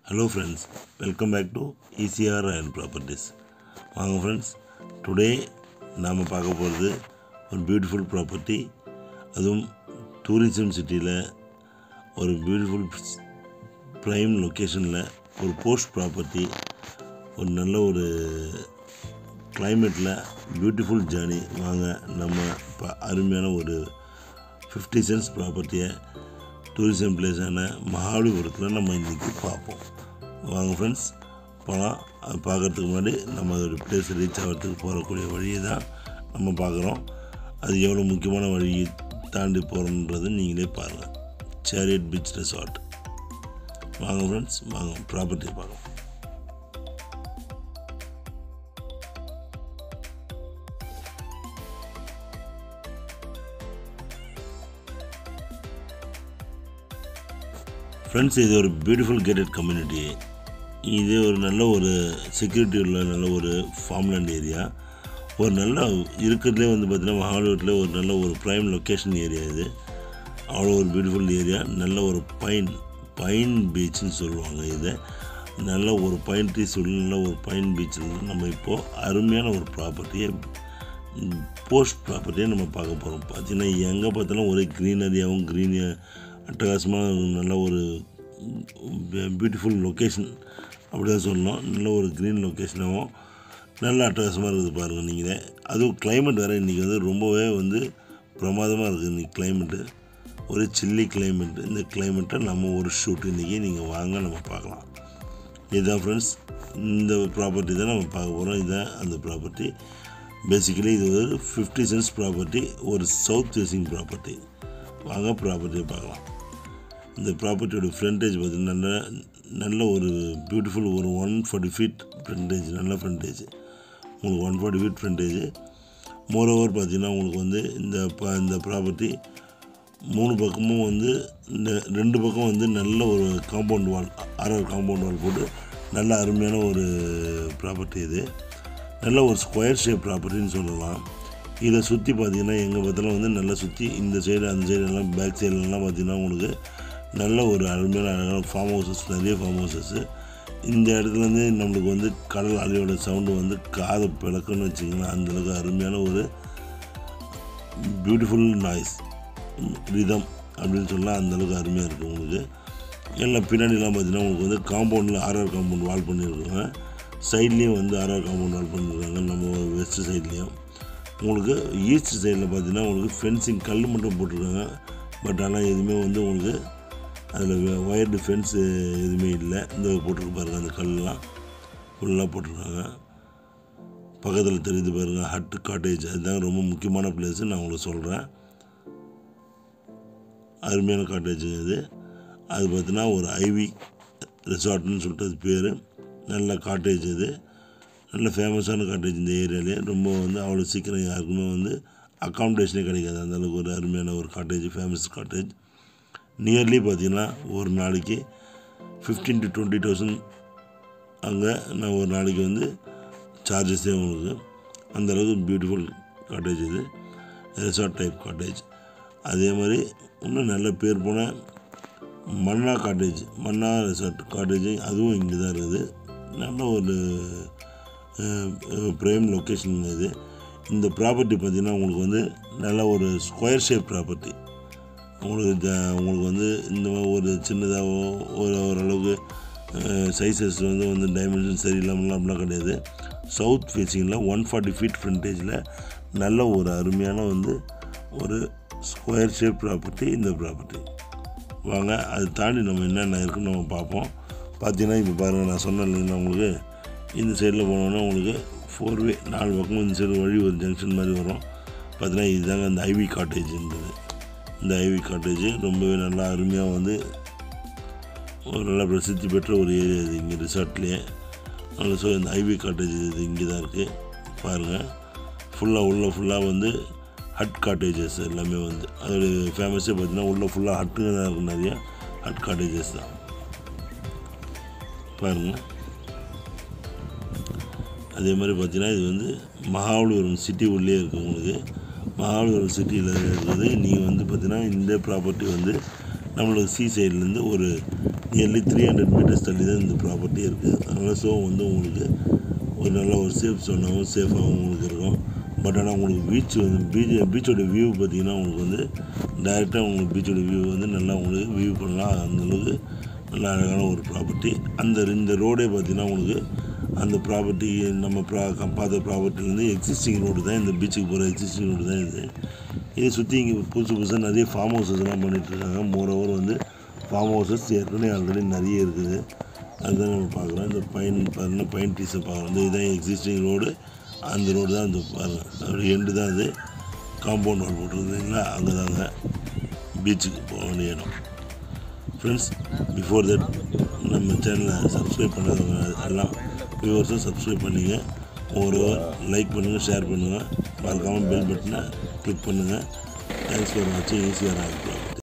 hello friends welcome back to ECR and properties வாங்க friends today நாம் பார்க்க போகிறது ஒரு பியூட்டிஃபுல் ப்ராப்பர்ட்டி அதுவும் டூரிசம் சிட்டியில் ஒரு பியூட்டிஃபுல் ப்ரைம் லொக்கேஷனில் ஒரு போஸ்ட் ப்ராப்பர்ட்டி ஒரு நல்ல ஒரு கிளைமேட்டில் பியூட்டிஃபுல் ஜேர்னி வாங்க நம்ம இப்போ அருமையான ஒரு ஃபிஃப்டி சென்ட்ஸ் ப்ராப்பர்ட்டியை டூரிசம் பிளேஸான மகாபலிபுரத்தில் நம்ம இன்றைக்கி பார்ப்போம் வாங்க ஃப்ரெண்ட்ஸ் போகலாம் அது பார்க்குறதுக்கு முன்னாடி நம்ம அதோட பிளேஸ் ரீச் ஆகிறதுக்கு போகக்கூடிய வழியை தான் நம்ம பார்க்குறோம் அது எவ்வளோ முக்கியமான வழியை தாண்டி போகிறோன்றது நீங்களே பாருங்கள் சேரியட் பீச் ரெசார்ட் வாங்க ஃப்ரெண்ட்ஸ் வாங்க ப்ராப்பர்ட்டியை பார்க்கலாம் ஃப்ரெண்ட்ஸ் இது ஒரு பியூட்டிஃபுல் கேட்டட் கம்யூனிட்டி இது ஒரு நல்ல ஒரு செக்யூரிட்டி உள்ள நல்ல ஒரு ஃபார்ம்லேண்ட் ஏரியா ஒரு நல்ல இருக்கிறதுலே வந்து பார்த்திங்கன்னா மகாபலிபுரத்தில் ஒரு நல்ல ஒரு ப்ரைம் லொக்கேஷன் ஏரியா இது அவ்வளோ ஒரு பியூட்டிஃபுல் ஏரியா நல்ல ஒரு பைன் பைன் பீச்சுன்னு சொல்லுவாங்க இதை நல்ல ஒரு பைன் ட்ரீஸ் உள்ள நல்ல ஒரு பைன் பீச்சில் நம்ம இப்போது அருமையான ஒரு ப்ராப்பர்ட்டியை போஸ்ட் ப்ராப்பர்ட்டியை நம்ம பார்க்க போகிறோம் பார்த்தீங்கன்னா எங்கே பார்த்தாலும் ஒரே க்ரீனரியாகவும் க்ரீன் அட்டகாசமாக நல்ல ஒரு பியூட்டிஃபுல் லொக்கேஷன் அப்படி தான் சொல்லணும் நல்ல ஒரு க்ரீன் லொக்கேஷனாகவும் நல்ல அட்டகாசமாக இருக்குது பாருங்கள் நீங்களே அதுவும் கிளைமேட் வேறு இன்றைக்கி வந்து ரொம்பவே வந்து பிரமாதமாக இருக்குது இன்றைக்கி கிளைமேட்டு ஒரு சில்லி கிளைமேட் இந்த கிளைமேட்டை நம்ம ஒரு ஷூட் இன்றைக்கி நீங்கள் வாங்க நம்ம பார்க்கலாம் இதுதான் ஃப்ரெண்ட்ஸ் இந்த ப்ராப்பர்ட்டி தான் நம்ம பார்க்க போகிறோம் இதுதான் அந்த ப்ராப்பர்ட்டி பேசிக்கலி இது ஒரு ஃபிஃப்டி சென்ஸ் ப்ராப்பர்ட்டி ஒரு சவுத் ஃபேஸிங் ப்ராப்பர்ட்டி வாங்க ப்ராப்பர்ட்டியை பார்க்கலாம் இந்த ப்ராப்பர்ட்டியோட ஃப்ரண்டேஜ் பார்த்திங்கன்னா நல்ல நல்ல ஒரு பியூட்டிஃபுல் ஒரு ஒன் ஃபார்ட்டி ஃபீட் ஃப்ரண்டேஜ் நல்ல ஃப்ரண்டேஜ் உங்களுக்கு one forty feet frontage moreover பார்த்திங்கன்னா உங்களுக்கு வந்து இந்த ப இந்த ப்ராப்பர்ட்டி மூணு பக்கமும் வந்து இந்த ரெண்டு பக்கம் வந்து நல்ல ஒரு காம்பவுண்ட் வால் ஆறாறு காம்பவுண்ட் வால் போட்டு நல்ல அருமையான ஒரு ப்ராப்பர்ட்டி இது நல்ல ஒரு ஸ்கொயர் ஷேப் ப்ராப்பர்ட்டின்னு சொல்லலாம் இதை சுற்றி பார்த்தீங்கன்னா எங்கே பார்த்தாலும் வந்து நல்லா சுற்றி இந்த சைடு அந்த சைடு எல்லாம் பேக் சைடுலலாம் பார்த்தீங்கன்னா உங்களுக்கு நல்ல ஒரு அருமையான அழகான ஃபார்ம் ஹவுசஸ் நிறைய ஃபார்ம் ஹவுசஸ்ஸு இந்த இடத்துலேருந்து நம்மளுக்கு வந்து கடல் அலையோட சவுண்டு வந்து காதை பிளக்குன்னு வச்சிங்கன்னா அந்தளவுக்கு அருமையான ஒரு பியூட்டிஃபுல் நாய்ஸ் ரிதம் அப்படின்னு சொல்லலாம் அந்தளவுக்கு அருமையாக இருக்குது உங்களுக்கு எல்லாம் பின்னாடிலாம் பார்த்தீங்கன்னா உங்களுக்கு வந்து காம்பவுண்டில் ஆர்ஆர் காம்பவுண்ட் வால் பண்ணியிருக்காங்க சைட்லேயும் வந்து ஆர்ஆர் காம்பவுண்ட் வால் பண்ணியிருக்காங்க நம்ம வெஸ்ட் சைட்லேயும் உங்களுக்கு ஈஸ்ட் சைடில் பார்த்தீங்கன்னா உங்களுக்கு ஃபென்சிங் கல் மட்டும் போட்டிருக்காங்க பட் ஆனால் எதுவுமே வந்து உங்களுக்கு அதில் ஒயர்டு ஃபென்ஸு எதுவுமே இல்லை இந்த போட்டிருக்கு பாருங்கள் அந்த கல்லாம் ஃபுல்லாக போட்டிருக்காங்க பக்கத்தில் தெரியுது பாருங்கள் ஹட்டு காட்டேஜ் அதுதான் ரொம்ப முக்கியமான பிளேஸு நான் உங்களுக்கு சொல்கிறேன் அருமையான காட்டேஜ் இது அது பார்த்தீங்கன்னா ஒரு ஐவி ரெசார்ட்னு சொல்லிட்டு அது பேர் நல்ல காட்டேஜ் இது நல்ல ஃபேமஸான காட்டேஜ் இந்த ஏரியாலே ரொம்ப வந்து அவ்வளோ சீக்கிரம் யாருக்குமே வந்து அக்காமடேஷனே கிடைக்காது அந்தளவுக்கு ஒரு அருமையான ஒரு காட்டேஜ் ஃபேமஸ் காட்டேஜ் நியர்லி பார்த்திங்கன்னா ஒரு நாளைக்கு ஃபிஃப்டீன் டு டுவெண்ட்டி தௌசண்ட் அங்கே நான் ஒரு நாளைக்கு வந்து சார்ஜஸே உங்களுக்கு அந்தளவுக்கு பியூட்டிஃபுல் காட்டேஜ் இது ரெசார்ட் டைப் காட்டேஜ் அதே மாதிரி இன்னும் நல்ல பேர் போன Manna cottage Manna resort cottage அதுவும் இங்கே தான் இருக்குது நல்ல ஒரு ப்ரைம் லொக்கேஷன் இது இந்த ப்ராப்பர்ட்டி பார்த்திங்கன்னா உங்களுக்கு வந்து நல்ல ஒரு ஸ்கொயர் ஷேப் ப்ராப்பர்ட்டி உங்களுக்கு உங்களுக்கு வந்து இந்த மாதிரி ஒரு சின்னதாகவோ ஒரு ஓரளவுக்கு சைஸஸ் வந்து வந்து டைமென்ஷன் சரியில்லாமலாம் அப்படிலாம் கிடையாது சவுத் ஃபேஸிங்கில் ஒன் ஃபார்ட்டி ஃபீட் ஃப்ரண்டேஜில் நல்ல ஒரு அருமையான வந்து ஒரு ஸ்கொயர் ஷேப் ப்ராப்பர்ட்டி இந்த ப்ராப்பர்ட்டி வாங்க அது தாண்டி நம்ம என்னென்ன இருக்குன்னு நம்ம பார்ப்போம் பார்த்தீங்கன்னா இப்போ பாருங்கள் நான் சொன்னேன் இல்லைங்களா உங்களுக்கு இந்த சைடில் போனோன்னா உங்களுக்கு ஃபோர் வே நாலு பக்கமும் இந்த சைடு வழி ஒரு ஜங்ஷன் மாதிரி வரும் பார்த்தீங்கன்னா இதுதாங்க அந்த ஐவி காட்டேஜ்ன்றது இந்த ஐவி காட்டேஜ் ரொம்பவே நல்லா அருமையாக வந்து ஒரு நல்ல பிரசித்தி பெற்ற ஒரு ஏரியா இது இங்கே ரிசார்ட்லேயே அதனால் ஸோ இந்த ஐவி காட்டேஜ் இது இங்கே தான் இருக்குது பாருங்கள் ஃபுல்லாக உள்ள ஃபுல்லாக வந்து ஹட் காட்டேஜஸ் எல்லாமே வந்து அதோடைய ஃபேமஸே பார்த்தீங்கன்னா உள்ளே ஃபுல்லாக ஹட்டுங்க தான் இருக்கும் நிறைய ஹட் காட்டேஜஸ் தான் பாருங்கள் அதே மாதிரி பார்த்தீங்கன்னா இது வந்து மகாபலிபுரம் சிட்டி உள்ளே இருக்குது உங்களுக்கு மகாபலிபுரம் சிட்டியில் இருக்கிறது நீங்கள் வந்து பார்த்தீங்கன்னா இந்த ப்ராப்பர்ட்டி வந்து நம்மளுக்கு சி சைட்லேருந்து ஒரு நியர்லி த்ரீ ஹண்ட்ரட் மீட்டர்ஸ் தள்ளி தான் இந்த ப்ராப்பர்ட்டி இருக்குது அதனால் ஸோ வந்து உங்களுக்கு ஒரு நல்ல ஒரு சேஃப் ஜோனாகவும் சேஃபாகவும் உங்களுக்கு இருக்கும் பட் ஆனால் உங்களுக்கு பீச் வந்து பீச் பீச்சோட வியூ பார்த்தீங்கன்னா உங்களுக்கு வந்து டைரெக்டாக உங்களுக்கு பீச்சோட வியூ வந்து நல்லா உங்களுக்கு வியூ பண்ணலாம் அந்தளவுக்கு நல்ல அழகான ஒரு ப்ராப்பர்ட்டி அந்த இந்த ரோடே பார்த்தீங்கன்னா உங்களுக்கு அந்த ப்ராப்பர்ட்டி நம்ம ப்ரா பார்த்த ப்ராப்பர்ட்டிலேருந்து எக்ஸிஸ்டிங் ரோடு தான் இந்த பீச்சுக்கு போகிற எக்ஸிஸ்டிங் ரோடு தான் இது இதை சுற்றி இங்கே புதுசு புதுசாக நிறைய ஃபார்ம் ஹவுசஸ்லாம் பண்ணிகிட்ருக்காங்க மோரோவர் வந்து ஃபார்ம் ஹவுசஸ் ஏற்கனவே ஆல்ரெடி நிறைய இருக்குது அதுதான் நம்ம பார்க்குறோம் இந்த பைன் பாருங்கள் பைன் ட்ரீஸை பார்க்குறோம் இந்த இதுதான் எக்ஸிஸ்டிங் ரோடு அந்த ரோடு தான் இந்த பாருங்க அப்படி எண்டு தான் அது காம்பவுண்ட் வால் போட்டிருந்தீங்களா அங்கே தாங்க பீச்சுக்கு போக வேண்டிய இடம் ஃப்ரெண்ட்ஸ் பிஃபோர் தட் நம்ம சேனலை சப்ஸ்கிரைப் பண்ணாதவங்க எல்லாம் வியூவர்ஸும் சப்ஸ்கிரைப் பண்ணிங்க ஒரு லைக் பண்ணுங்கள் ஷேர் பண்ணுங்கள் மறக்காமல் பெல் பட்டனை கிளிக் பண்ணுங்கள் தேங்க்ஸ் ஃபார் வாட்சிங் ஈஸியாக